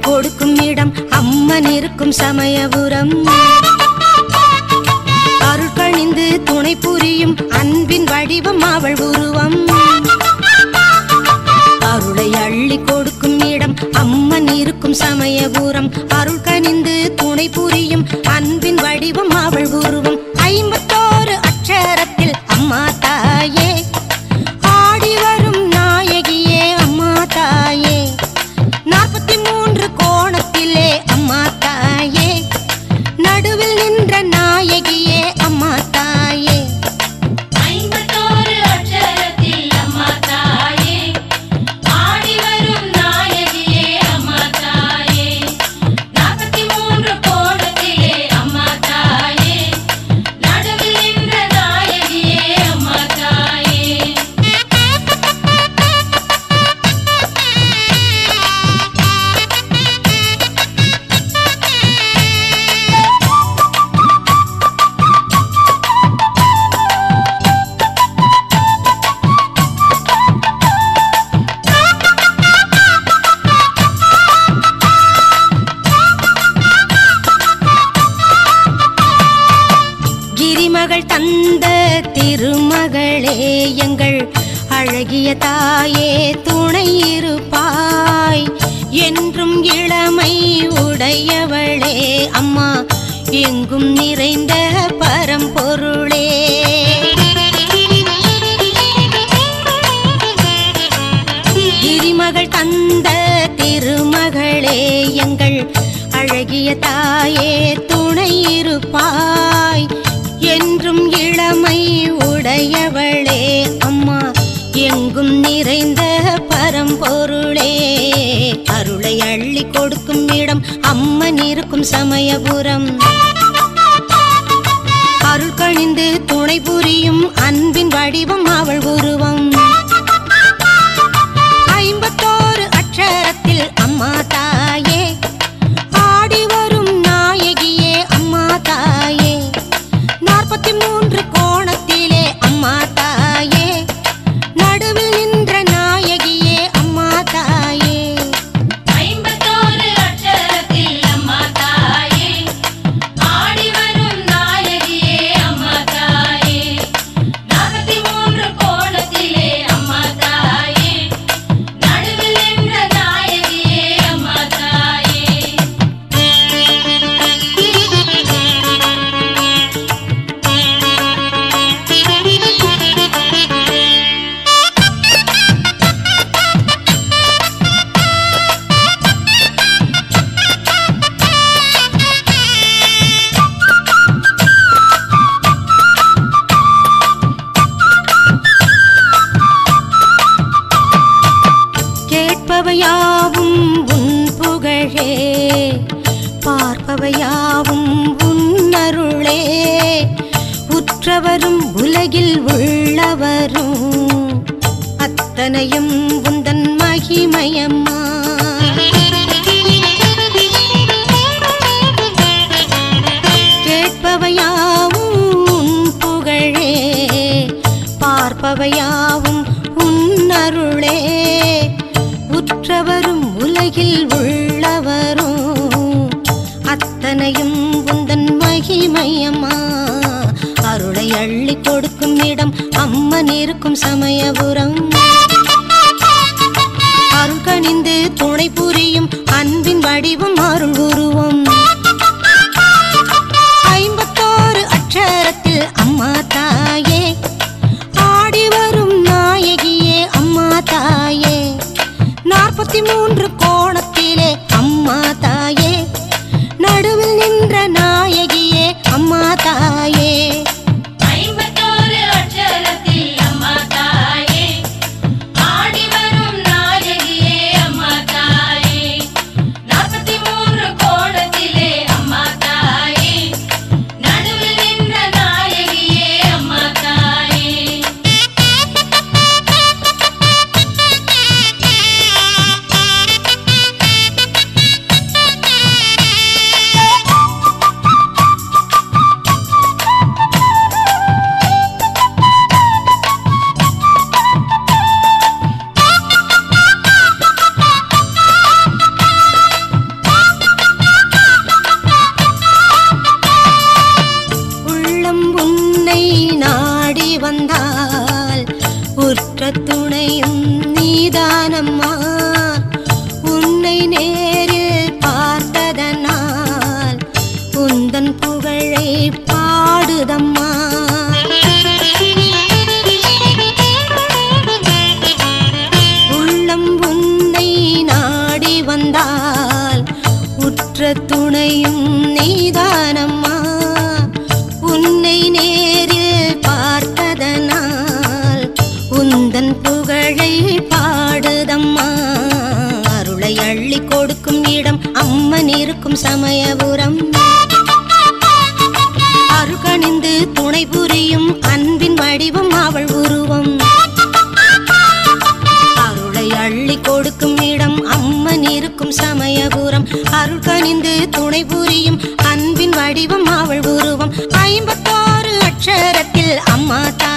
கொடுக்கும் இடம் அம்மன் இருக்கும் சமயபுரம் அருள் கணிந்து துணை புரியும் அன்பின் வடிவம் அவள் உருவம் அருளை அள்ளி கொடுக்கும் இடம் அம்மன் இருக்கும் சமயபுரம் அருள் கனிந்து துணை புரியும் அன்பின் வடிவம் அவள் உருவம் ஐம்பத்தோரு அக்ஷரத்தில் அம்மா தாயே ஆடி வரும் நாயகியே அம்மா தாயே நாற்பத்தி மூன்று கோணத்திலே அம்மா தாயே நடுவில் நின்ற நாயகியே அம்மா தாயே ஐம்பத்தோரு அட்சரத்தில் அம்மா தாயே ஆடி வரும் நாயகியே அம்மா தாயே நாற்பத்தி மூன்று கோணத்திலே அம்மா தாயே நடுவில் நின்ற நாயகியே அம்மா தாயே கிரிமகள் தந்த திருமகளே எங்கள் அழகிய தாயே துணை இருப்பாய் என்றும் இளமை உடையவளே அம்மா எங்கும் நிறைந்த பரம்பொருளே கிரிமகள் தந்த திருமகளே எங்கள் அழகிய தாயே துணை இருப்பாய் என்றும் இளமை உடையவளே அம்மா எங்கும் நிறைந்த பரம்பொருளே அருளை அள்ளி கொடுக்கும் இடம் அம்மன் இருக்கும் சமயபுரம் அருள் கணிந்து துணை புரியும் அன்பின் வடிவம் அவள் உருவம் ஐம்பத்தோரு அக்ஷரத்தில் அம்மா தாயே ஆடி வரும் நாயகியே அம்மா தாயே நாற்பத்தி மூன்று கோணத்திலே அம்மா தாயே நடுவில் நின்ற நாயகியே அம்மா தாயே ஐம்பத்தோரு அட்சரத்தில் அம்மா தாயே ஆடி வரும் நாயகியே அம்மா தாயே நாற்பத்தி மூன்று கோணத்திலே அம்மா தாயே நடுவில் நின்ற நாயகியே அம்மா தாயே கேட்பவையாவும் உன் புகழே பார்ப்பவையாவும் உன் அருளே உற்றவரும் உலகில் உள்ளவரும் அத்தனையும் உந்தன் மகிமயம்மா கேட்பவையாவும் உன் புகழே பார்ப்பவையாவும் உன் அருளே உற்றவரும் உலகில் உள்ளவரும் அத்தனையும் உந்தன் மகிமையம்மா அருளை அள்ளி கொடுக்கும் இடம் அம்மன் இருக்கும் சமயபுரம் அருள் கணிந்து துணை புரியும் அன்பின் வடிவம் அருள் உருவம் ஐம்பத்தோரு அக்ஷரத்தில் அம்மா தாயே ஆடி வரும் நாயகியே அம்மா தாயே நாற்பத்தி மூன்று கோணத்திலே அம்மா தாயே நடுவில் நின்ற நாயகியே அம்மா தாயே ஐம்பத்தோரு அட்சரத்தில் அம்மா தாயே ஆடி வரும் நாயகியே அம்மா தாயே நாற்பத்தி மூன்று கோணத்திலே துணையும் நீதானம்மா உன்னை நேரில் பார்த்ததனால் உந்தன் புகழை பாடுதம்மா உள்ளம் உன்னை நாடி வந்தால் உற்ற துணையும் நீதானம்மா உன்னை நேரில் பார்த்ததனால் உந்தன் புகழை பாடுதம்மா அருளை அள்ளி கொடுக்கும் இடம் அம்மன் இருக்கும் சமயபுரம் அருகணிந்து துணை புரியும் அன்பின் வடிவம் அவள் உருவம் அருளை அள்ளி கொடுக்கும் இடம் அம்மன் இருக்கும் சமயபுரம் அருள் கனிந்து துணை புரியும் அன்பின் வடிவம் அவள் உருவம் ஐம்பத்தாறு அக்ஷரத்தில் அம்மா தா